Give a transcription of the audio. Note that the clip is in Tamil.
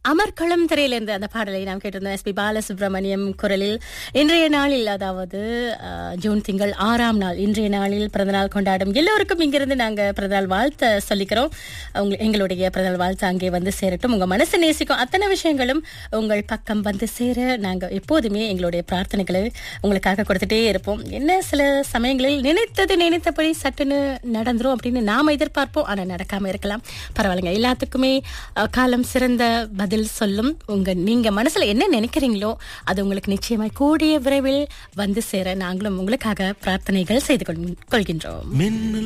அமர்க்களம் திரையிலிருந்து அந்த பாடலை நாம் கேட்டிருந்தோம் எஸ்பி பாலசுப்ரமணியம் குரலில் இன்றைய நாளில் அதாவது அஹ், ஜூன் திங்கள் ஆறாம் நாள் இன்றைய நாளில் பிறந்தநாள் கொண்டாடும் எல்லோருக்கும் இங்கிருந்து நாங்க பிறந்தநாள் வாழ்த்த சொல்லிக்கிறோம் உங்க- எங்களுடைய பிறந்தநாள் வாழ்த்து அங்கே வந்து சேரட்டும் உங்க மனசு நேசிக்கும் அத்தனை விஷயங்களும் உங்கள் பக்கம் வந்து சேர நாங்க எப்போதுமே எங்களுடைய பிரார்த்தனைகளை உங்களுக்காக கொடுத்துட்டே இருப்போம் என்ன சில சமயங்களில் நினைத்தது நினைத்தபடி சட்டுன்னு நடந்துரும் அப்படின்னு நாம எதிர்பார்ப்போம் ஆனா நடக்காம இருக்கலாம் பரவாயில்லைங்க எல்லாத்துக்குமே அஹ், காலம் சிறந்த பதில் சொல்லும் உங்க நீங்க மனசுல என்ன நினைக்கிறீங்களோ அது உங்களுக்கு நிச்சயமாய் கூடிய விரைவில் வந்து சேர நாங்களும் உங்களுக்காக பிரார்த்தனைகள் செய்து கொள்- கொள்கின்றோம் மின்னல்